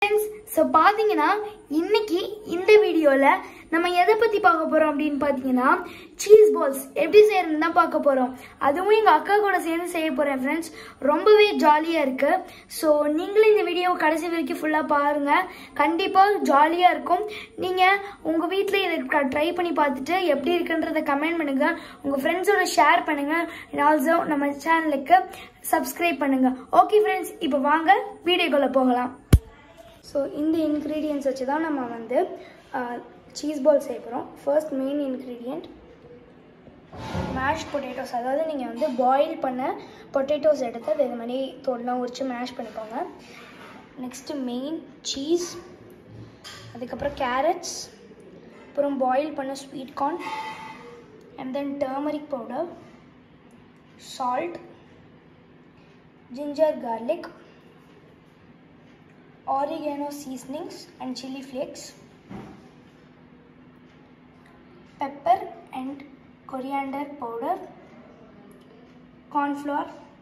friends so பார்த்தீங்கன்னா இன்னைக்கு இந்த வீடியோவில் நம்ம எதை பற்றி பார்க்க போகிறோம் அப்படின்னு பார்த்தீங்கன்னா சீஸ் பால்ஸ் எப்படி செய்யறதுன்னு தான் பார்க்க போகிறோம் அதுவும் எங்கள் அக்கா கூட சேர்ந்து செய்ய போகிறேன் ஃப்ரெண்ட்ஸ் ரொம்பவே ஜாலியாக இருக்குது ஸோ நீங்களும் இந்த வீடியோவை கடைசி வரைக்கும் ஃபுல்லாக பாருங்கள் கண்டிப்பாக ஜாலியாக இருக்கும் நீங்கள் உங்கள் வீட்டில் இதை ட்ரை பண்ணி பார்த்துட்டு எப்படி இருக்குன்றதை கமெண்ட் பண்ணுங்கள் உங்கள் ஃப்ரெண்ட்ஸோட ஷேர் பண்ணுங்கள் ஆல்சோ நம்ம சேனலுக்கு சப்ஸ்கிரைப் பண்ணுங்கள் ஓகே ஃப்ரெண்ட்ஸ் இப்போ வாங்க வீடியோக்குள்ளே போகலாம் ஸோ இந்த இன்க்ரீடியன்ஸ் வச்சு தான் நம்ம வந்து சீஸ் பால் செய்ய போகிறோம் first main ingredient mash potatoes அதாவது நீங்கள் வந்து பாயில் பண்ண பொட்டேட்டோஸ் எடுத்து அது இது மாதிரி தோல்லாம் உரிச்சு மேஷ் பண்ணிக்கோங்க நெக்ஸ்ட்டு மெயின் சீஸ் அதுக்கப்புறம் கேரட்ஸ் அப்புறம் பாயில் பண்ண sweet corn and then turmeric powder salt ginger garlic oregano seasonings and chili flakes, pepper and coriander powder, corn flour,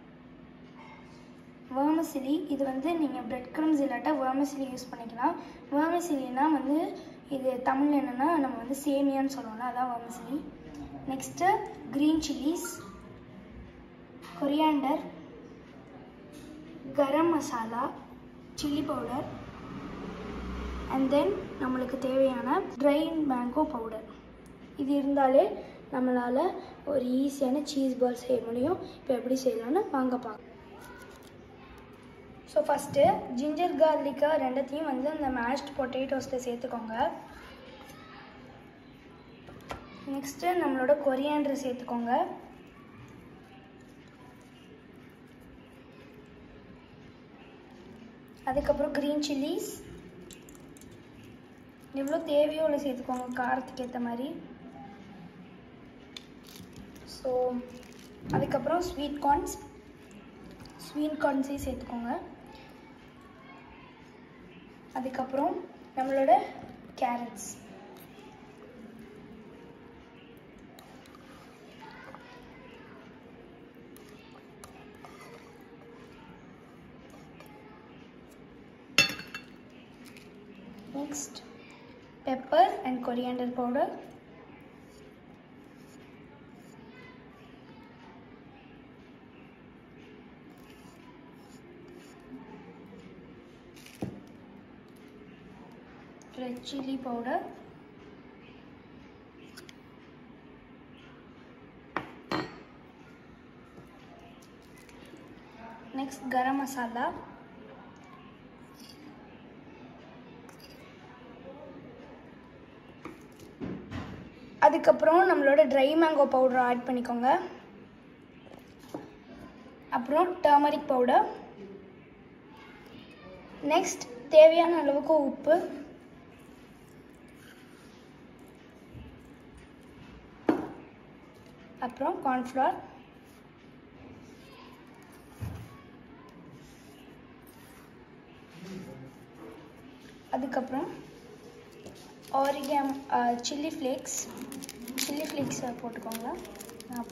vermicelli இது வந்து நீங்கள் பிரெட் க்ரம்ஸ் இல்லாட்டா vermicelli யூஸ் பண்ணிக்கலாம் vermicelliனா வந்து இது தமிழ் என்னென்னா நம்ம வந்து சேமியான்னு சொல்லுவோம்ல அதான் vermicelli next green chillies coriander garam masala chilli powder and then நம்மளுக்கு தேவையான ட்ரை மேங்கோ பவுடர் இது இருந்தாலே நம்மளால் ஒரு ஈஸியான சீஸ் பால் செய்ய முடியும் இப்போ எப்படி செய்யலாம்னு வாங்க பார்க்கலாம் ஸோ ஃபஸ்ட்டு ஜிஞ்சர் கார்லிக்கை ரெண்டத்தையும் வந்து அந்த மேஷ்ட் பொட்டேட்டோஸில் சேர்த்துக்கோங்க நெக்ஸ்ட்டு நம்மளோட கொரியாண்டர் சேர்த்துக்கோங்க அதுக்கப்புறம் க்ரீன் சில்லிஸ் எவ்வளோ தேவையோ அவ்வளோ சேர்த்துக்கோங்க காரத்துக்கு ஏற்ற மாதிரி ஸோ அதுக்கப்புறம் ஸ்வீட் கார்ன்ஸ் ஸ்வீட் கார்ன்ஸையும் சேர்த்துக்கோங்க அதுக்கப்புறம் நம்மளோட carrots next pepper and coriander powder red chili powder next garam masala அதுக்கப்புறம் நம்மளோட ட்ரை மேங்கோ பவுடர் ஆட் பண்ணிக்கோங்க அப்புறம் டர்மரிக் பவுடர் நெக்ஸ்ட் தேவையான அளவுக்கு உப்பு அப்புறம் கார்ன்ஃப்ளவர் அதுக்கப்புறம் oregano chilli flakes chilli flakes போட்டுக்கோங்க நான்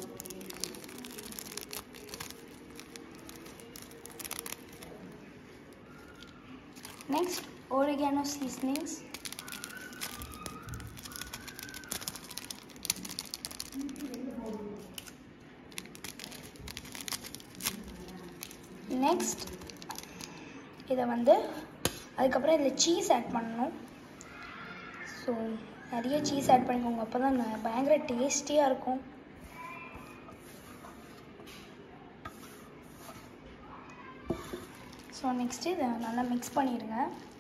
நெக்ஸ்ட் ஓரிகானோ சீசனிங்ஸ் நெக்ஸ்ட் இதை வந்து அதுக்கப்புறம் இதில் சீஸ் ஆட் பண்ணணும் ஸோ நிறைய சீஸ் ஆட் பண்ணிக்கோங்க அப்போ தான் பயங்கர டேஸ்டியாக இருக்கும் ஸோ நெக்ஸ்ட்டு இதை நல்லா மிக்ஸ் பண்ணிடுங்க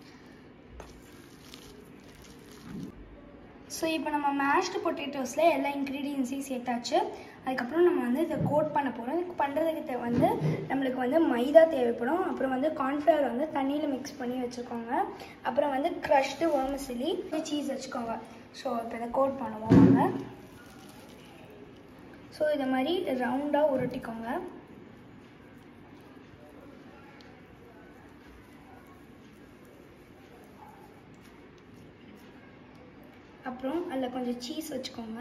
ஸோ இப்போ நம்ம மேஷ்டு பொட்டேட்டோஸில் எல்லா இன்க்ரீடியன்ஸையும் சேர்த்தாச்சு அதுக்கப்புறம் நம்ம வந்து இதை கோட் பண்ண போகிறோம் இதுக்கு பண்ணுறதுக்கு வந்து நம்மளுக்கு வந்து மைதா தேவைப்படும் அப்புறம் வந்து கார்ன்ஃப்ளவர் வந்து தண்ணியில் மிக்ஸ் பண்ணி வச்சுக்கோங்க அப்புறம் வந்து க்ரஷ்டு ஓமசிலி சீஸ் வச்சுக்கோங்க ஸோ இப்போ இதை கோட் பண்ணுவோம் வாங்க ஸோ இதை மாதிரி ரவுண்டாக உருட்டிக்கோங்க அப்புறம் அதில் கொஞ்சம் சீஸ் வச்சுக்கோங்க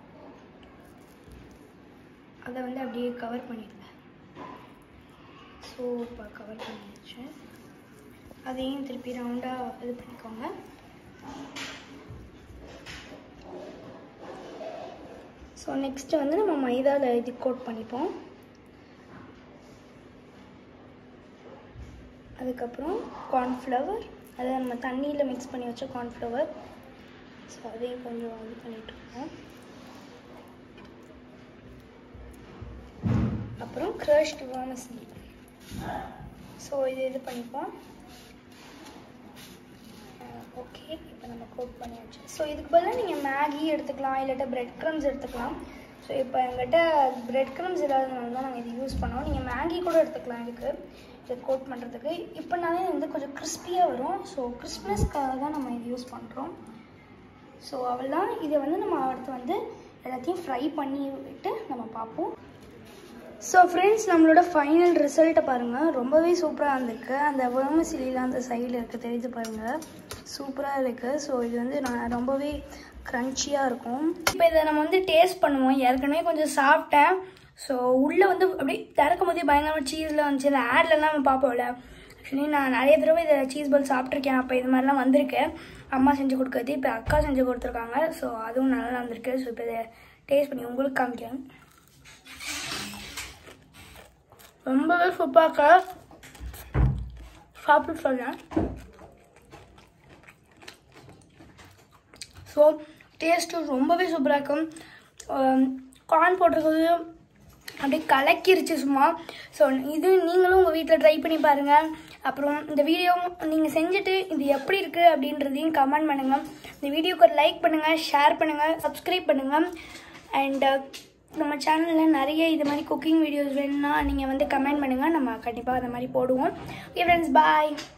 அதை வந்து அப்படியே கவர் பண்ணிடுங்க ஸோ ஸோ இப்போ கவர் பண்ணியாச்சு அதையும் திருப்பி ரவுண்டாக இது பண்ணிக்கோங்க ஸோ நெக்ஸ்ட்டு வந்து நம்ம மைதாவில் இது கோட் பண்ணிப்போம் அதுக்கப்புறம் கார்ன்ஃப்ளவர் அதை நம்ம தண்ணியில் மிக்ஸ் பண்ணி வச்ச கார்ன்ஃப்ளவர் ஸோ அதையும் கொஞ்சம் இது பண்ணிட்டுருக்கோம் அப்புறம் க்ரஷ்ட் வாமசி ஸோ இது இது பண்ணிப்போம் ஓகே இப்போ நம்ம கோட் பண்ணியாச்சு ஸோ இதுக்கு பதிலாக நீங்கள் மேகி எடுத்துக்கலாம் இல்லாட்டா பிரெட் க்ரம்ஸ் எடுத்துக்கலாம் ஸோ இப்போ எங்கிட்ட பிரெட் க்ரம்ஸ் இல்லாததுனால தான் நாங்கள் இது யூஸ் பண்ணோம் நீங்கள் மேகி கூட எடுத்துக்கலாம் இதுக்கு இதை கோட் பண்ணுறதுக்கு இப்போனாலே வந்து கொஞ்சம் கிறிஸ்பியாக வரும் ஸோ கிறிஸ்மஸ்க்காக தான் நம்ம இது யூஸ் பண்ணுறோம் ஸோ அவ்வளோதான் இதை வந்து நம்ம அடுத்து வந்து எல்லாத்தையும் ஃப்ரை பண்ணி விட்டு நம்ம பார்ப்போம் ஸோ ஃப்ரெண்ட்ஸ் நம்மளோட ஃபைனல் ரிசல்ட்டை பாருங்கள் ரொம்பவே சூப்பராக இருந்திருக்கு அந்த வேர்மசிலிலாம் அந்த சைடில் இருக்குது தெரியுது பாருங்கள் சூப்பராக இருக்குது ஸோ இது வந்து நான் ரொம்பவே க்ரன்ச்சியாக இருக்கும் இப்போ இதை நம்ம வந்து டேஸ்ட் பண்ணுவோம் ஏற்கனவே கொஞ்சம் சாப்பிட்டேன் ஸோ உள்ளே வந்து அப்படியே திறக்கும் போதே பயங்கரமாக சீஸில் வந்துச்சு இந்த ஆட்லலாம் நம்ம பார்ப்போம்ல ஆக்சுவலி நான் நிறைய தடவை இதை சீஸ் பால் சாப்பிட்ருக்கேன் அப்போ இது மாதிரிலாம் வந்திருக்கு அம்மா செஞ்சு கொடுக்குறது இப்போ அக்கா செஞ்சு கொடுத்துருக்காங்க ஸோ அதுவும் நல்லா வந்திருக்கு ஸோ இப்போ இதை டேஸ்ட் பண்ணி உங்களுக்கு காமிக்கிறேன் ரொம்பவே சூப்பராக சாப்பிட்டு சொன்னேன் ஸோ டேஸ்ட்டு ரொம்பவே சூப்பராக இருக்கும் கார்ன் போட்டிருக்கிறது அப்படியே கலக்கிருச்சு சும்மா ஸோ இது நீங்களும் உங்கள் வீட்டில் ட்ரை பண்ணி பாருங்கள் அப்புறம் இந்த வீடியோ நீங்கள் செஞ்சுட்டு இது எப்படி இருக்குது அப்படின்றதையும் கமெண்ட் பண்ணுங்கள் இந்த வீடியோக்கு ஒரு லைக் பண்ணுங்கள் ஷேர் பண்ணுங்கள் சப்ஸ்கிரைப் பண்ணுங்கள் அண்ட் நம்ம சேனலில் நிறைய இது மாதிரி குக்கிங் வீடியோஸ் வேணும்னா நீங்கள் வந்து கமெண்ட் பண்ணுங்கள் நம்ம கண்டிப்பாக அந்த மாதிரி போடுவோம் ஓகே ஃப்ரெண்ட்ஸ் பாய்